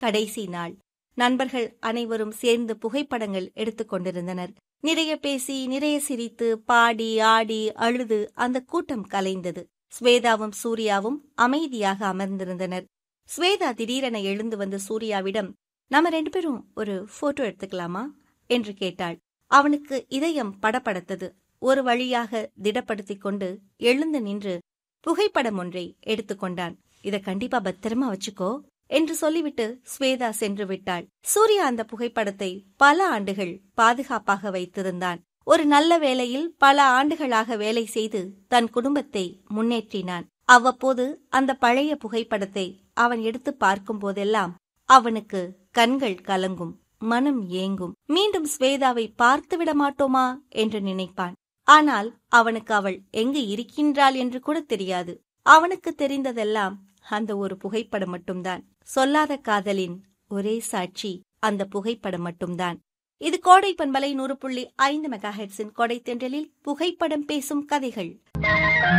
கடைசி நாள் நண்பர்கள் அனைவரும் சேர்ந்து புகைப்படங்கள் எடுத்துக் கொண்டிருந்தனர் நிறைய பேசி நிறைய சிரித்து பாடி ஆடி அழுது அந்த கூட்டம் கலைந்தது ஸ்வேதாவும் சூர்யாவும் அமைதியாக அமர்ந்திருந்தனர் ஸ்வேதா திடீரென எழுந்து வந்து சூர்யாவிடம் நம்ம ரெண்டு பேரும் ஒரு போட்டோ எடுத்துக்கலாமா என்று கேட்டாள் அவனுக்கு இதயம் படபடத்தது ஒரு வழியாக திடப்படுத்திக் கொண்டு எழுந்து நின்று புகைப்படம் ஒன்றை எடுத்துக்கொண்டான் இத கண்டிப்பா பத்திரமா வச்சுக்கோ என்று சொல்லிவிட்டு ஸ்வேதா சென்று விட்டாள் சூர்யா அந்த புகைப்படத்தை பல ஆண்டுகள் பாதுகாப்பாக வைத்திருந்தான் ஒரு நல்ல வேலையில் பல ஆண்டுகளாக வேலை செய்து தன் குடும்பத்தை முன்னேற்றினான் அவ்வப்போது அந்த பழைய புகைப்படத்தை அவன் எடுத்து பார்க்கும் போதெல்லாம் அவனுக்கு கண்கள் கலங்கும் மனம் ஏங்கும் மீண்டும் ஸ்வேதாவை பார்த்து விட மாட்டோமா என்று நினைப்பான் ஆனால் அவனுக்கு அவள் எங்கு இருக்கின்றாள் என்று கூட தெரியாது அவனுக்கு தெரிந்ததெல்லாம் அந்த ஒரு புகைப்படம் மட்டும்தான் சொல்லாத காதலின் ஒரே சாட்சி அந்த புகைப்படம் மட்டும்தான் இது கோடை பண்பலை நூறு புள்ளி ஐந்து மெகா ஹெட்ஸின் கொடை தென்றலில் புகைப்படம் பேசும் கதைகள்